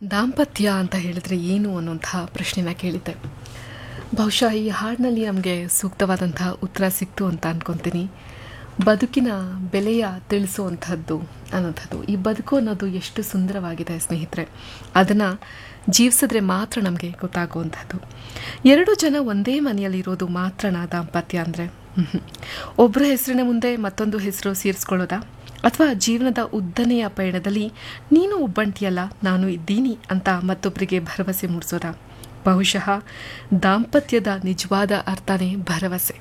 ದಾಂಪತ್ಯ ಅಂತ ಹೇಳಿದ್ರೆ ಏನು ಅನ್ನುವಂತಹ ಪ್ರಶ್ನೆನ ಕೇಳಿದ್ದೆ ಬಹುಶಃ ಈ ಹಾಡಿನಲ್ಲಿ ನಮಗೆ ಸೂಕ್ತವಾದಂತಹ ಉತ್ತರ ಸಿಕ್ತು ಅಂತ ಅನ್ಕೊತೀನಿ ಬದುಕಿನ ಬೆಲೆಯ ತಿಳಿಸುವಂಥದ್ದು ಅನ್ನೋಂಥದ್ದು ಈ ಬದುಕು ಅನ್ನೋದು ಎಷ್ಟು ಸುಂದರವಾಗಿದೆ ಸ್ನೇಹಿತರೆ ಅದನ್ನು ಜೀವಿಸಿದ್ರೆ ಮಾತ್ರ ನಮಗೆ ಗೊತ್ತಾಗುವಂಥದ್ದು ಎರಡು ಜನ ಒಂದೇ ಮನೆಯಲ್ಲಿರೋದು ಮಾತ್ರನಾ ದಾಂಪತ್ಯ ಅಂದರೆ ಒಬ್ಬರ ಹೆಸರಿನ ಮುಂದೆ ಮತ್ತೊಂದು ಹೆಸರು ಸೇರಿಸ್ಕೊಳ್ಳೋದಾ ಅಥವಾ ಜೀವನದ ಉದ್ದನೆಯ ಪಯಣದಲ್ಲಿ ನೀನು ಒಬ್ಬಂಟಿಯಲ್ಲ ನಾನು ಇದ್ದೀನಿ ಅಂತ ಮತ್ತೊಬ್ಬರಿಗೆ ಭರವಸೆ ಮೂಡಿಸೋದಾ ಬಹುಶಃ ದಾಂಪತ್ಯದ ನಿಜವಾದ ಅರ್ಥನೇ ಭರವಸೆ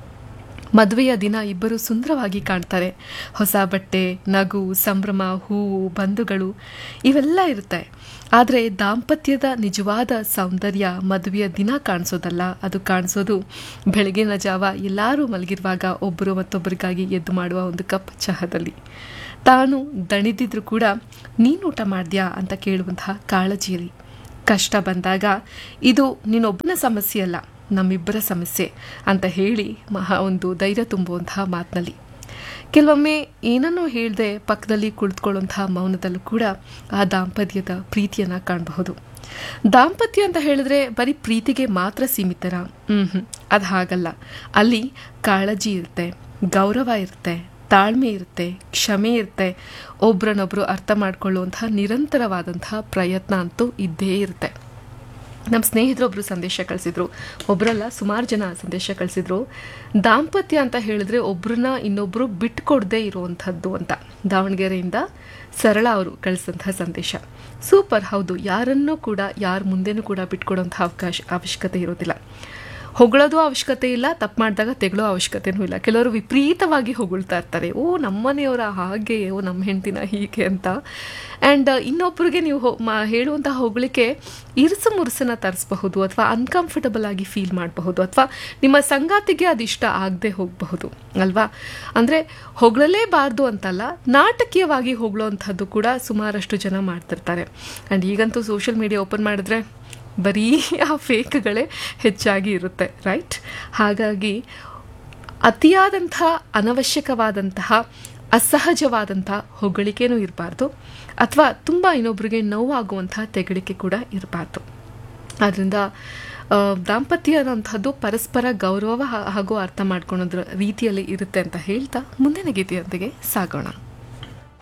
ಮದುವೆಯ ದಿನ ಇಬ್ಬರು ಸುಂದರವಾಗಿ ಕಾಣ್ತಾರೆ ಹೊಸ ಬಟ್ಟೆ ನಗು ಸಂಭ್ರಮ ಹೂವು ಬಂಧುಗಳು ಇವೆಲ್ಲ ಇರುತ್ತೆ ಆದರೆ ದಾಂಪತ್ಯದ ನಿಜವಾದ ಸೌಂದರ್ಯ ಮದುವೆಯ ದಿನ ಕಾಣಿಸೋದಲ್ಲ ಅದು ಕಾಣಿಸೋದು ಬೆಳಗಿನ ಜಾವ ಎಲ್ಲರೂ ಮಲಗಿರುವಾಗ ಒಬ್ಬರು ಮತ್ತೊಬ್ಬರಿಗಾಗಿ ಎದ್ದು ಮಾಡುವ ಒಂದು ಕಪ್ ಚಹಾದಲ್ಲಿ ತಾನು ದಣಿದಿದ್ರು ಕೂಡ ನೀನು ಊಟ ಮಾಡಿದ್ಯಾ ಅಂತ ಕೇಳುವಂತಹ ಕಾಳಜಿಯಲ್ಲಿ ಕಷ್ಟ ಬಂದಾಗ ಇದು ನೀನೊಬ್ಬನ ಸಮಸ್ಯೆ ಅಲ್ಲ ನಮ್ಮಿಬ್ಬರ ಸಮಸ್ಯೆ ಅಂತ ಹೇಳಿ ಮಹಾ ಒಂದು ಧೈರ್ಯ ತುಂಬುವಂತಹ ಮಾತಿನಲ್ಲಿ ಕೆಲವೊಮ್ಮೆ ಏನನ್ನೂ ಹೇಳದೆ ಪಕ್ಕದಲ್ಲಿ ಕುಳಿತುಕೊಳ್ಳುವಂತಹ ಮೌನದಲ್ಲೂ ಕೂಡ ಆ ದಾಂಪತ್ಯದ ಪ್ರೀತಿಯನ್ನು ಕಾಣಬಹುದು ದಾಂಪತ್ಯ ಅಂತ ಹೇಳಿದ್ರೆ ಬರೀ ಪ್ರೀತಿಗೆ ಮಾತ್ರ ಸೀಮಿತರ ಹ್ಮ್ ಹ್ಮ್ ಅದು ಹಾಗಲ್ಲ ಅಲ್ಲಿ ಕಾಳಜಿ ಇರುತ್ತೆ ಗೌರವ ಇರುತ್ತೆ ತಾಳ್ಮೆ ಇರುತ್ತೆ ಕ್ಷಮೆ ಇರುತ್ತೆ ಒಬ್ರನ್ನೊಬ್ರು ಅರ್ಥ ಮಾಡ್ಕೊಳ್ಳುವಂತಹ ನಿರಂತರವಾದಂತಹ ಪ್ರಯತ್ನ ಅಂತೂ ಇದ್ದೇ ಇರುತ್ತೆ ನಮ್ಮ ಸ್ನೇಹಿತರೊಬ್ಬರು ಸಂದೇಶ ಕಳಿಸಿದ್ರು ಒಬ್ಬರಲ್ಲ ಸುಮಾರು ಜನ ಸಂದೇಶ ಕಳಿಸಿದ್ರು ದಾಂಪತ್ಯ ಅಂತ ಹೇಳಿದ್ರೆ ಒಬ್ರನ್ನ ಇನ್ನೊಬ್ರು ಬಿಟ್ಕೊಡದೆ ಇರುವಂಥದ್ದು ಅಂತ ದಾವಣಗೆರೆಯಿಂದ ಸರಳ ಅವರು ಕಳಿಸಿದಂತಹ ಸಂದೇಶ ಸೂಪರ್ ಹೌದು ಯಾರನ್ನೂ ಕೂಡ ಯಾರ ಮುಂದೆನೂ ಕೂಡ ಬಿಟ್ಕೊಡೋಂಥ ಅವಕಾಶ ಅವಶ್ಯಕತೆ ಇರೋದಿಲ್ಲ ಹೊಗಳೋದು ಅವಶ್ಯಕತೆ ಇಲ್ಲ ತಪ್ಪು ಮಾಡಿದಾಗ ತೆಗಳೋ ಅವಶ್ಯಕತೆನೂ ಇಲ್ಲ ಕೆಲವರು ವಿಪರೀತವಾಗಿ ಹೊಗಳ್ತಾ ಇರ್ತಾರೆ ಓ ನಮ್ಮನೆಯವರ ಹಾಗೆ ಓ ನಮ್ಮ ಹೆಂಡತಿನ ಹೀಗೆ ಅಂತ ಆ್ಯಂಡ್ ಇನ್ನೊಬ್ಬರಿಗೆ ನೀವು ಹೊ ಮಾ ಹೇಳುವಂಥ ಹೊಗಳಿಕೆ ಇರಿಸು ಮುರುಸನ್ನ ತರಿಸಬಹುದು ಅಥವಾ ಅನ್ಕಂಫರ್ಟಬಲ್ ಆಗಿ ಫೀಲ್ ಮಾಡಬಹುದು ಅಥವಾ ನಿಮ್ಮ ಸಂಗಾತಿಗೆ ಅದಿಷ್ಟ ಆಗದೆ ಹೋಗಬಹುದು ಅಲ್ವಾ ಅಂದರೆ ಹೊಗಳಲೇಬಾರ್ದು ಅಂತಲ್ಲ ನಾಟಕೀಯವಾಗಿ ಹೊಗಳೋವಂಥದ್ದು ಕೂಡ ಸುಮಾರಷ್ಟು ಜನ ಮಾಡ್ತಿರ್ತಾರೆ ಆ್ಯಂಡ್ ಈಗಂತೂ ಸೋಷಿಯಲ್ ಮೀಡಿಯಾ ಓಪನ್ ಮಾಡಿದ್ರೆ ಬರೀ ಆ ಫೇಕ್ಗಳೇ ಹೆಚ್ಚಾಗಿ ಇರುತ್ತೆ ರೈಟ್ ಹಾಗಾಗಿ ಅತಿಯಾದಂಥ ಅನವಶ್ಯಕವಾದಂತಹ ಅಸಹಜವಾದಂಥ ಹೊಗಳಿಕೆನೂ ಇರಬಾರ್ದು ಅಥವಾ ತುಂಬ ಇನ್ನೊಬ್ಬರಿಗೆ ನೋವಾಗುವಂಥ ತೆಗಳಿಕೆ ಕೂಡ ಇರಬಾರ್ದು ಆದ್ದರಿಂದ ದಾಂಪತ್ಯ ಅನ್ನೋಂಥದ್ದು ಪರಸ್ಪರ ಗೌರವ ಹಾಗೂ ಅರ್ಥ ಮಾಡ್ಕೊಳ್ಳೋದ್ರ ರೀತಿಯಲ್ಲಿ ಇರುತ್ತೆ ಅಂತ ಹೇಳ್ತಾ ಮುಂದಿನ ಗೀತೆಯೊಂದಿಗೆ ಸಾಗೋಣ